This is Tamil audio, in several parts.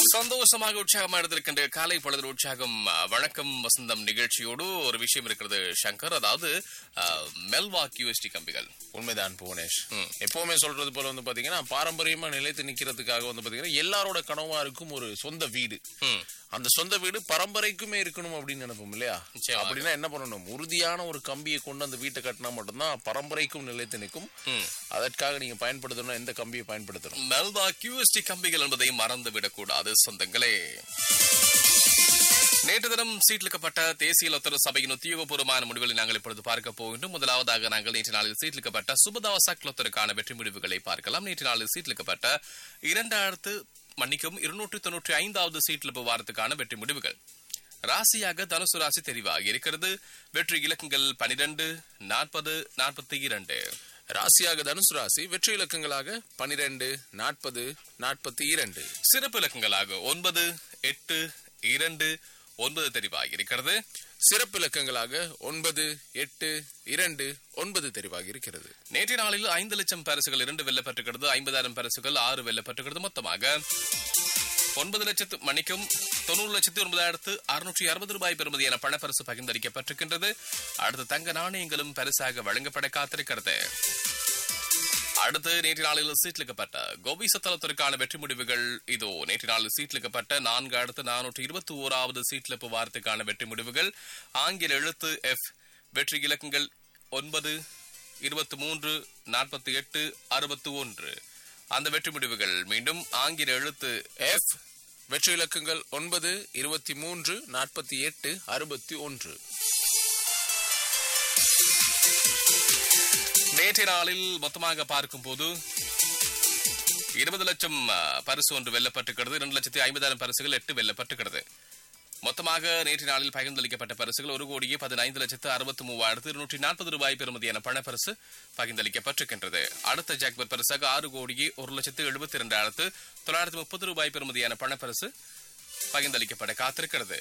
சந்தோஷமாக உற்சாகமாக இருந்திருக்கின்ற காலை பொழுது உற்சாகம் அஹ், வணக்கம் வசந்தம் நிகழ்ச்சியோடு ஒரு விஷயம் இருக்கிறது சங்கர் அதாவது அஹ், மெல்வாக் யூஎஸ்டி கம்பிகள் உண்மைதான் புவனேஷ் ம். எப்பவுமே சொல்றது போல வந்து பாத்தீங்கன்னா பாரம்பரியமா நிலைத்து நிக்கிறதுக்காக வந்து பாத்தீங்கன்னா எல்லாரோட கனவா இருக்கும் ஒரு சொந்த வீடு ம். அந்த சொந்த வீடு பரம்பரைக்குமே இருக்கணும் அப்படின்னு நினைப்போம் இல்லையா நிச்சயமாக. அப்படின்னா என்ன பண்ணணும் உறுதியான ஒரு கம்பியை கொண்டு அந்த வீட்டை கட்டினா மட்டும்தான் பரம்பரைக்கும் நிலைத்து நிற்கும் ம். அதற்காக நீங்க பயன்படுத்தணும் எந்த கம்பியை பயன்படுத்தணும் மெல்வாக் யூஎஸ்டி கம்பிகள் என்பதை மறந்து விடக்கூடாது சொந்தங்களே நேற்று தினம் சீட்லிக்கப்பட்ட தேசிய லொத்தர சபையின் உத்தியோகபூர்வமான முடிவுகளை நாங்கள் இப்பொழுது பார்க்க போகின்றோம் முதலாவதாக நாங்கள் நேற்று நாளில் சீட்லிக்கப்பட்ட சுபதாவசாக் லொத்தருக்கான வெற்றி முடிவுகளை பார்க்கலாம் நேற்று நாளில் சீட்லிக்கப்பட்ட இரண்டாயிரத்து மன்னிக்கும் இருநூற்றி தொன்னூற்றி ஐந்தாவது சீட்லிப்பு வாரத்துக்கான வெற்றி முடிவுகள் ராசியாக தனுசு ராசி தெரிவாகி இருக்கிறது வெற்றி இலக்கங்கள் பனிரெண்டு நாற்பது நாற்பத்தி இரண்டு ராசியாக தனுசு ராசி வெற்றி இலக்கங்களாக பனிரெண்டு நாற்பது நாற்பத்தி இரண்டு சிறப்பு இலக்கங்களாக ஒன்பது எட்டு இரண்டு ஒன்பது தெரிவாகி இருக்கிறது சிறப்பு இலக்கங்களாக ஒன்பது எட்டு இரண்டு ஒன்பது தெரிவாகி இருக்கிறது நேற்றைய நாளில் ஐந்து லட்சம் பரிசுகள் இரண்டு வெல்லப்பட்டிருக்கிறது ஐம்பதாயிரம் பரிசுகள் ஆறு வெல்லப்பட்டிருக்கிறது மொத்தமாக ஒன்பது லட்சத்து மணிக்கும் தொண்ணூறு லட்சத்து ஒன்பதாயிரத்து அறுநூற்றி அறுபது ரூபாய் பெறுமதியான பணப்பரிசு பகிர்ந்தளிக்கப்பட்டிருக்கின்றது அடுத்து தங்க நாணயங்களும் பரிசாக வழங்கப்பட காத்திருக்கிறது அடுத்து நேற்று நாளில் சீட்லிக்கப்பட்ட கோபி சத்தலத்திற்கான வெற்றி முடிவுகள் இதோ நேற்று நாளில் சீட்லிக்கப்பட்ட நான்கு அடுத்து நானூற்று இருபத்தி ஓராவது சீட்லிப்பு வாரத்துக்கான வெற்றி முடிவுகள் ஆங்கில எழுத்து எஃப் வெற்றி இலக்கங்கள் ஒன்பது இருபத்தி மூன்று நாற்பத்தி எட்டு அறுபத்தி ஒன்று அந்த வெற்றி முடிவுகள் மீண்டும் ஆங்கில எழுத்து எஃப் வெற்றி இலக்கங்கள் ஒன்பது இருபத்தி மூன்று நாற்பத்தி எட்டு அறுபத்தி ஒன்று நேற்றைய நாளில் மொத்தமாக பார்க்கும்போது இருபது லட்சம் அஹ், பரிசு ஒன்று வெல்லப்பட்டிருக்கிறது இரண்டு லட்சத்தி ஐம்பதாயிரம் பரிசுகள் எட்டு வெல்லப்பட்டிருக்கிறது மொத்தமாக நேற்று நாளில் பகிர்ந்தளிக்கப்பட்ட பரிசுகள் ஒரு கோடியே பதினைந்து லட்சத்து அறுபத்தி மூவாயிரத்து இருநூற்றி நாற்பது ரூபாய் பெறுமதியான பணப்பரிசு பகிர்ந்தளிக்கப்பட்டிருக்கின்றது அடுத்த ஜாக்பர் பரிசாக ஆறு கோடியே ஒரு லட்சத்து எழுபத்தி இரண்டாயிரத்து தொள்ளாயிரத்து முப்பது ரூபாய் பெறுமதியான பணப்பரிசு பகிர்ந்தளிக்கப்பட காத்திருக்கிறது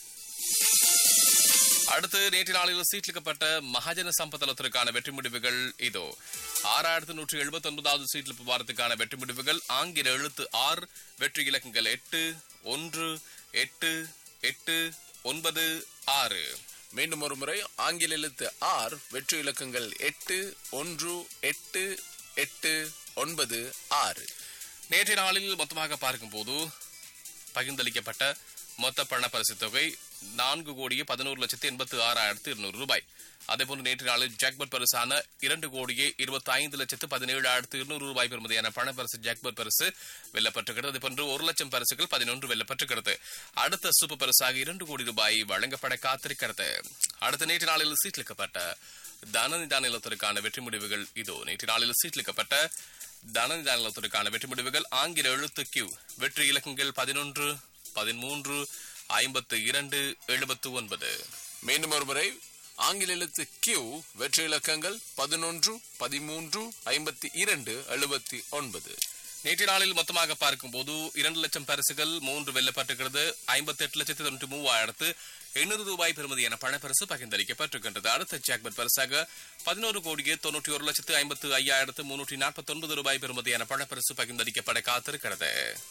அடுத்து நேற்று நாளில் சீட்லிக்கப்பட்ட மகாஜன சம்பத்தலத்திற்கான வெற்றி முடிவுகள் இதோ ஆறாயிரத்து நூற்றி எழுபத்தி ஒன்பதாவது சீட்லிப்பு வாரத்துக்கான வெற்றி முடிவுகள் ஆங்கில எழுத்து ஆர் வெற்றி இலக்கங்கள் எட்டு ஒன்று எட்டு எட்டு ஒன்பது ஆறு மீண்டும் ஒரு முறை ஆங்கில எழுத்து ஆர் வெற்றி இலக்கங்கள் எட்டு ஒன்று எட்டு எட்டு ஒன்பது ஆறு நேற்றைய நாளில் மொத்தமாக பார்க்கும்போது பகிர்ந்தளிக்கப்பட்ட மொத்த பண பரிசு தொகை நான்கு கோடியே பதினோரு லட்சத்தி எண்பத்தி ஆறாயிரத்து இருநூறு ரூபாய் அதேபோன்று நேற்று நாளில் ஜாக்பட் பரிசான இரண்டு கோடியே இருபத்தி ஐந்து லட்சத்து பதினேழாயிரத்து இருநூறு ரூபாய் பெறுமதியான பண பரிசு ஜாக்பட் பரிசு வெல்லப்பட்டிருக்கிறது அதேபோன்று ஒரு லட்சம் பரிசுகள் பதினொன்று வெல்லப்பட்டிருக்கிறது அடுத்த சூப்பர் பரிசாக இரண்டு கோடி ரூபாய் வழங்கப்பட காத்திருக்கிறது அடுத்த நேற்று நாளில் சீட்லிக்கப்பட்ட தனநிதான நிலத்திற்கான வெற்றி முடிவுகள் இதோ நேற்று நாளில் சீட்லிக்கப்பட்ட தனநிதான நிலத்திற்கான வெற்றி முடிவுகள் ஆங்கில எழுத்து கியூ வெற்றி இலக்கங்கள் பதினொன்று பதிமூன்று ஐம்பத்து இரண்டு எழுபத்து ஒன்பது மீண்டும் ஒரு முறை ஆங்கில எழுத்து கியூ வெற்றி இலக்கங்கள் பதினொன்று பதிமூன்று ஐம்பத்தி இரண்டு எழுபத்தி ஒன்பது நேற்று நாளில் மொத்தமாக பார்க்கும்போது இரண்டு லட்சம் பரிசுகள் மூன்று வெல்லப்பட்டிருக்கிறது ஐம்பத்தி எட்டு லட்சத்தி தொண்ணூற்றி மூவாயிரத்து எண்ணூறு ரூபாய் பெறுமதியான பணப்பரிசு பகிர்ந்தளிக்கப்பட்டிருக்கின்றது அடுத்த ஜாக்பட் பரிசாக பதினோரு கோடியே தொண்ணூற்றி ஒரு லட்சத்து ஐம்பத்து ஐயாயிரத்து முன்னூற்றி நாற்பத்தி ஒன்பது ரூபாய் பெறுமதியான பணப்பரிசு பகிர்ந்தளிக்கப்பட காத்திருக்கிறது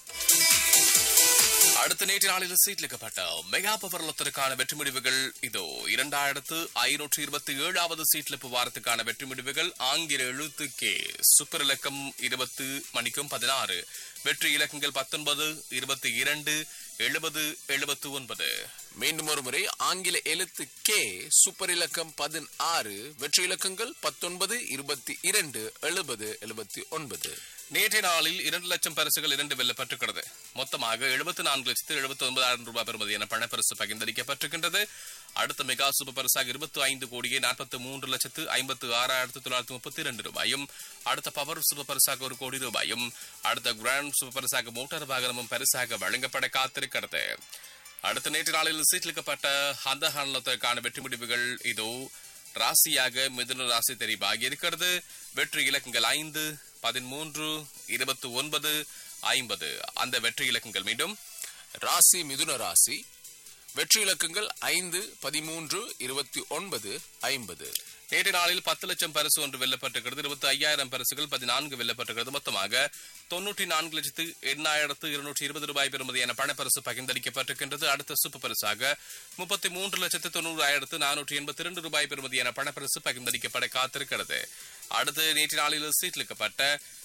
அடுத்த நேற்று நாளில் சீட்லிக்கப்பட்ட மெகா பவர்லத்திற்கான வெற்றி முடிவுகள் இதோ இரண்டாயிரத்து ஐநூற்று இருபத்தி ஏழாவது சீட்லிப்பு வாரத்துக்கான வெற்றி முடிவுகள் ஆங்கில எழுத்து கே சூப்பர் இலக்கம் இருபத்து மணிக்கும் பதினாறு வெற்றி இலக்கங்கள் பத்தொன்பது இருபத்தி இரண்டு எழுபது எழுபத்து ஒன்பது மீண்டும் ஒரு முறை ஆங்கில எழுத்து கே சூப்பர் இலக்கம் பதினாறு வெற்றி இலக்கங்கள் பத்தொன்பது இருபத்தி இரண்டு எழுபது எழுபத்தி ஒன்பது நேற்றைய நாளில் இரண்டு லட்சம் பரிசுகள் இரண்டு வெல்லப்பட்டிருக்கிறது மொத்தமாக எழுபத்தி நான்கு லட்சத்து எழுபத்தி ஒன்பதாயிரம் ரூபாய் பெறுமதியான பணப்பரிசு பகிர்ந்தளிக்கப்பட்டிருக்கின்றது அடுத்த மெகா சூப்பர் பரிசாக இருபத்தி ஐந்து கோடியே நாற்பத்தி மூன்று லட்சத்து ஐம்பத்து ஆறாயிரத்து தொள்ளாயிரத்து முப்பத்தி இரண்டு ரூபாயும் அடுத்த பவர் சூப்பர் பரிசாக ஒரு கோடி ரூபாயும் அடுத்த கிராண்ட் சூப்பர் பரிசாக மோட்டார் வாகனமும் பரிசாக வழங்கப்பட காத்திருக்கிறது அடுத்த நேற்று நாளில் சீட்லிக்கப்பட்ட அந்த ஹானலத்திற்கான வெற்றி முடிவுகள் இதோ ராசியாக மிதுன ராசி தெரிவாகி இருக்கிறது வெற்றி இலக்கங்கள் ஐந்து பதிமூன்று இருபத்தி ஒன்பது ஐம்பது அந்த வெற்றி இலக்கங்கள் மீண்டும் ராசி மிதுன ராசி வெற்றி இலக்கங்கள் ஐந்து பதிமூன்று இருபத்தி ஒன்பது ஐம்பது நேற்று நாளில் பத்து லட்சம் பரிசு ஒன்று வெல்லப்பட்டிருக்கிறது இருபத்தி ஐயாயிரம் பரிசுகள் பதினான்கு வெல்லப்பட்டிருக்கிறது மொத்தமாக தொன்னூற்றி நான்கு லட்சத்து எண்ணாயிரத்து இருநூற்றி இருபது ரூபாய் பெறுமதியான பணப்பரிசு பகிர்ந்தளிக்கப்பட்டிருக்கின்றது அடுத்த சூப்பர் பரிசாக முப்பத்தி மூன்று லட்சத்து தொண்ணூறாயிரத்து நானூற்றி எண்பத்தி இரண்டு ரூபாய் பெறுமதியான பணப்பரிசு பகிர்ந்தளிக்கப்பட காத்திருக்கிறது அடுத்து நேற்று நாளில் சீட்லிக்கப்பட்ட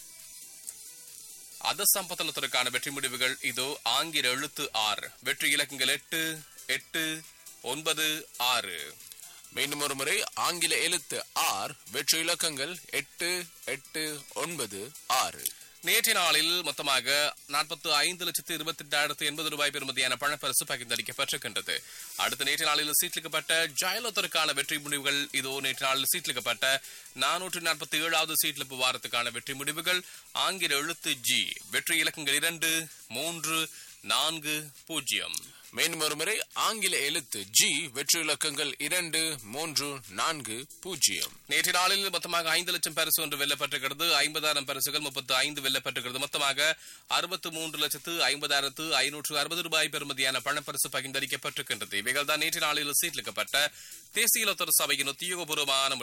அத சம்பத்தனத்திற்கான வெற்றி முடிவுகள் இதோ ஆங்கில எழுத்து ஆறு வெற்றி இலக்கங்கள் எட்டு எட்டு ஒன்பது ஆறு மீண்டும் ஒரு முறை ஆங்கில எழுத்து ஆர் வெற்றி இலக்கங்கள் எட்டு எட்டு ஒன்பது ஆறு நேற்றைய நாளில் மொத்தமாக நாற்பத்து ஐந்து லட்சத்து இருபத்தி எட்டாயிரத்து எண்பது ரூபாய் பெறுமதியான பணப்பரிசு பகிர்ந்தளிக்கப்பட்டிருக்கின்றது அடுத்த நேற்று நாளில் சீட்லிக்கப்பட்ட ஜெயலலிதாவுக்கான வெற்றி முடிவுகள் இதோ நேற்று நாளில் சீட்லிக்கப்பட்ட நானூற்று நாற்பத்தி ஏழாவது சீட்லிப்பு வாரத்துக்கான வெற்றி முடிவுகள் ஆங்கில எழுத்து ஜி வெற்றி இலக்கங்கள் இரண்டு மூன்று நான்கு பூஜ்ஜியம் மீண்டும் ஒரு முறை ஆங்கில எழுத்து ஜி வெற்றி இலக்கங்கள் இரண்டு மூன்று நான்கு பூஜ்ஜியம் நேற்று நாளில் மொத்தமாக ஐந்து லட்சம் பரிசு ஒன்று வெல்லப்பட்டிருக்கிறது ஐம்பதாயிரம் பரிசுகள் முப்பத்து ஐந்து வெல்லப்பட்டிருக்கிறது மொத்தமாக அறுபத்து மூன்று லட்சத்து ஐம்பதாயிரத்து ஐநூற்று அறுபது ரூபாய் பெறுமதியான பணப்பரிசு பகிர்ந்தளிக்கப்பட்டிருக்கின்றது இவைகள் தான் நேற்று நாளில் சீட்லிக்கப்பட்ட தேசிய லொத்தர் சபையின் உத்தியோகபூர்வமான